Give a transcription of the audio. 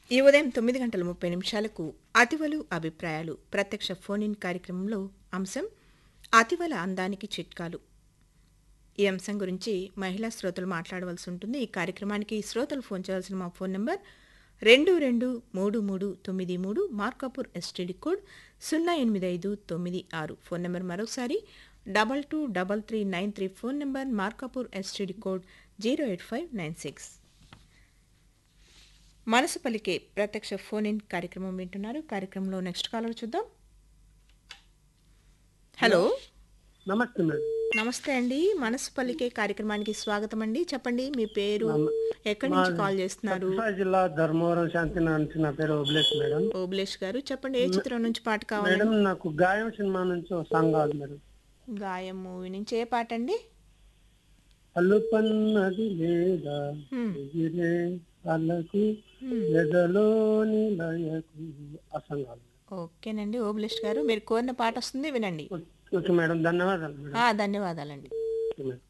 ఈ ఉదయం తొమ్మిది గంటల ముప్పై నిమిషాలకు అతివలు అభిప్రాయాలు ప్రత్యక్ష ఫోన్ ఇన్ కార్యక్రమంలో అంశం అతివల అందానికి చిట్కాలు ఈ అంశం గురించి మహిళా శ్రోతలు మాట్లాడవలసి ఉంటుంది ఈ కార్యక్రమానికి శ్రోతలు ఫోన్ చేయాల్సిన మా ఫోన్ నంబర్ రెండు రెండు మూడు మూడు తొమ్మిది మూడు మార్కాపూర్ ఎస్టీడీ కోడ్ సున్నా ఎనిమిది ఐదు తొమ్మిది ఆరు ఫోన్ నెంబర్ మరోసారి double two double three nine three phone number Markapur STD code zero eight five nine six మనసు పలికే ప్రత్యక్ష ఫోన్ ఇన్ కార్యక్రమం వింటున్నారు కార్యక్రమంలో నెక్స్ట్ కాలర్ చూద్దాం హలో నమస్తే మేడం నమస్తే అండి మనసు పలికే కార్యక్రమానికి స్వాగతం అండి చెప్పండి మీ పేరు ఎక్కడి నుంచి కాల్ చేస్తున్నారు సత్యసాయి జిల్లా ధర్మవరం శాంతినగర్ నుంచి నా పేరు ఓబ్లేష్ మేడం ఓబులేష్ గారు చెప్పండి ఏ చిత్రం నుంచి పాట కావాలి మేడం నాకు గాయం సినిమా నుంచి ఒక సాంగ్ కావాలి మేడం గాయం మూవీ నుంచి ఏ పాట అండి అల్లుపన్నది లేదా హ్మ్. ఎగిరే అలకు హ్మ్. ఎదలోని లయకు ఆ సాంగ్ కావాలి ఓకేనండి ఓబులేష్ గారు మీరు కోరిన పాట వస్తుంది వినండి ఓకే మేడం ధన్యవాదాలు మేడం ఆ, ధన్యవాదాలండి ఓకే మేడం